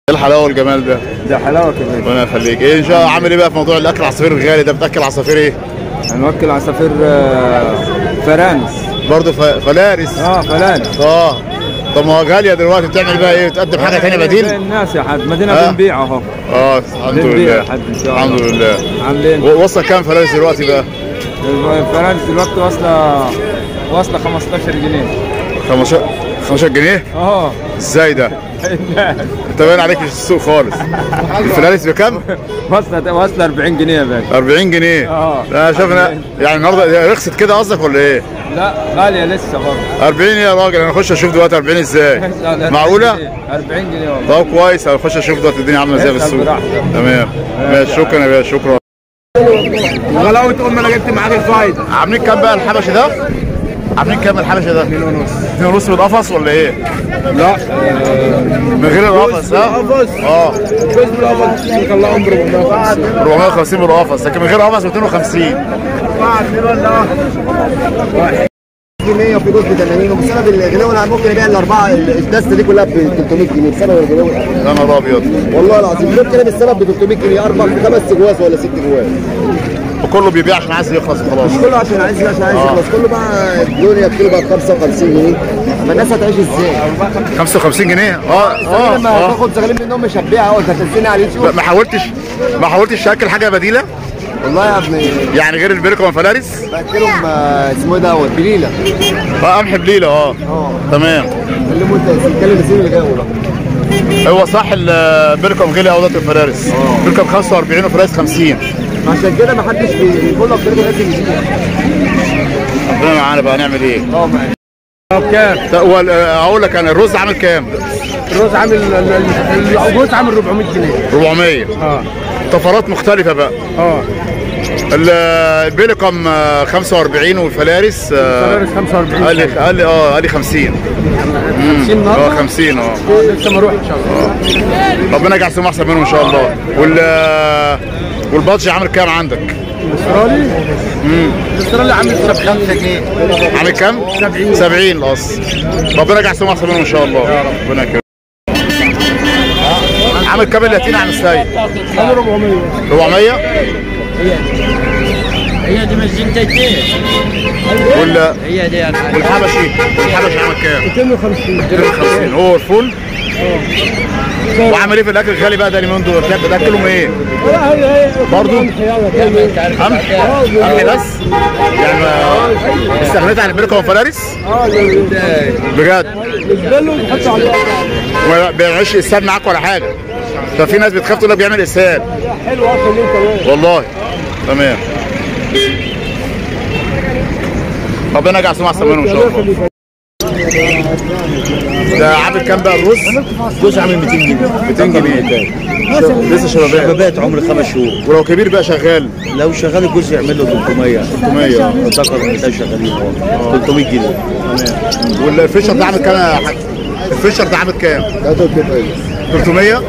ايه الحلاوه والجمال ده ده حلاوه كمان ربنا يخليك ايه ان شاء الله عامل ايه بقى في موضوع الاكل العصافير الغالي ده بتاكل عصافير ايه هنوكل عصافير آه، فرانس برضه ف... فلارس اه فرانس اه طب ما هو غاليه دلوقتي بتعمل بقى ايه تقدم حاجه ثانيه بديل الناس يا حد مدينه آه. بنبيع اهو اه الحمد بنبيع لله يا حد ان شاء الله الحمد لله عاملين و- وصل كام فلارس دلوقتي بقى فرانس دلوقتي واصله واصله 15 جنيه 15 15 جنيه اه ازاي ده انت باين عليك مش السوق خالص الفلارس بكام واصله واصله 40 جنيه يا باشا 40 جنيه آه. لا شوفنا يعني النهارده رخصت كده قصدك ولا ايه لا غاليه لسه برضه 40 يا راجل انا اخش اشوف دلوقتي 40 ازاي معقوله 40 جنيه والله طب كويس اخش اشوف دلوقتي الدنيا عامله ازاي في اسأل السوق براحتك. تمام ماشي شكرا يا باشا شكرا غلاوه ام انا جبت معاك الفايده عاملين كام بقى الحبشه ده عاملين كام الحبشه ده 2 ونص 2 ونص بالقفص ولا ايه لا من غير القفص ها اه جزء بالقفص طلعهم ب 450 450 بالقفص لكن من غير قفص 250 جنيه وفي جزء ب 80 وبسبب الغلو انا ممكن ابيع الاربعه الدسته دي كلها ب 300 جنيه بسبب الغلو يا نهار ابيض والله العظيم غير كده بالسبب ب 300 جنيه اربع خمس جواز ولا ست جواز وكله بيبيع عشان عايز يخلص خلاص كله عشان عايز عشان عايز يخلص كله بقى الدنيا بكيلو بقى ب 55 جنيه ما الناس هتعيش ازاي؟ 55 جنيه اه اه لما اه هتاخد زغالين منهم مش هتبيعها اهو انت هتنزلني على اليوتيوب ما حاولتش ما حاولتش تاكل حاجه بديله والله يا ابني يعني غير البركه والفلارس باكلهم آه، اسمه ايه دوت بليله اه قمح بليله اه اه تمام كلمه انت اتكلم السنين اللي جايه ده هو صح البركه غلي او الفلارس بركه ب 45 وفلارس 50 عشان كده ما حدش بيقول لك كده لازم يجيب ربنا معانا بقى نعمل ايه اه معاك طب كام؟ لا، هو ال- اقول لك انا الرز عامل كام الرز عامل ال- ال- العبوس عامل 400 جنيه 400 اه طفرات مختلفه بقى اه ال- البيليكم آه، 45 والفلارس آه، فلارس 45 قال لي قال لي اه قال لي 50 50 اه النهارده 50 اه آه، لسه ما اروح ان شاء الله ربنا يجعل سمو احسن منهم ان شاء الله وال آه، والبادج عامل كام عندك؟ الاسترالي الاسترالي عامل 5 جنيه عامل كام؟ 70 70 الاصل ربنا يجعل سمو احسن منهم ان شاء الله يا رب ربنا يكرمك عامل كام اللاتين عن السيد؟ عامل 400 400 هي دي مزنتين ولا هي دي الحاجة والحبشي الحبشي عامل كام؟ 250 250 هو الفول وعامل ايه في الاكل الغالي بقى ده اليومين دول؟ بتاكل- بتاكلهم ايه؟ لا هي هي برضه؟ انت عارف قمح قمح بس؟ يعني ما- استغنيت عن البركه والفلارس؟ اه بجد بالنسبه له يحط عليه وما بيعملش اسهال معاك ولا حاجه ففي ناس بتخاف تقول لك بيعمل اسهال حلو اصلا انت والله تمام ربنا يجعل سمع منهم ان شاء الله ده عامل كام بقى الرز؟ جزء عامل 200 جنيه 200 جنيه لسه شبابات شبابات عمر خمس شهور ولو كبير بقى شغال لو شغال الجزء يعمل له 300 300 ذكر ده شغالين اه 300 جنيه والفيشر ده عامل كام يا حاج؟ الفيشر ده عامل كام؟ ده دول كده 300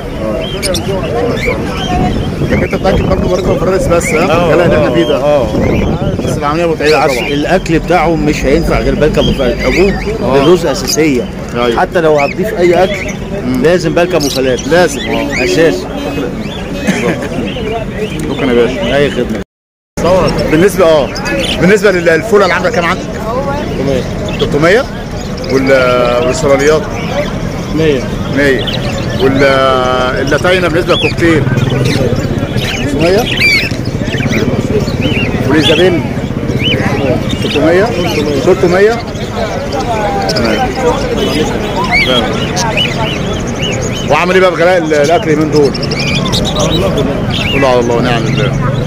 لكن انت بتاكل برضه بركه وفرارس بس ها؟ الكلام اللي احنا فيه ده اه بس العمليه متعبه العص- طبعا الاكل بتاعه مش هينفع غير بالكم وفلات حبوب الرز اساسيه أيوة. حتى لو هتضيف اي اكل لازم بالكم وفلات لازم اه اساسي شكرا يا باشا اي خدمه بالنسبه اه بالنسبه للفوله اللي عندك كام عندك؟ 300 وال- والسراليات 100 100 واللاتاينا بالنسبه للكوكتيل 500 والإيزابيل 600 300 تمام تمام. وعامل ايه بقى بغلاء ال- الاكل من دول؟ كله على الله ونعم بالله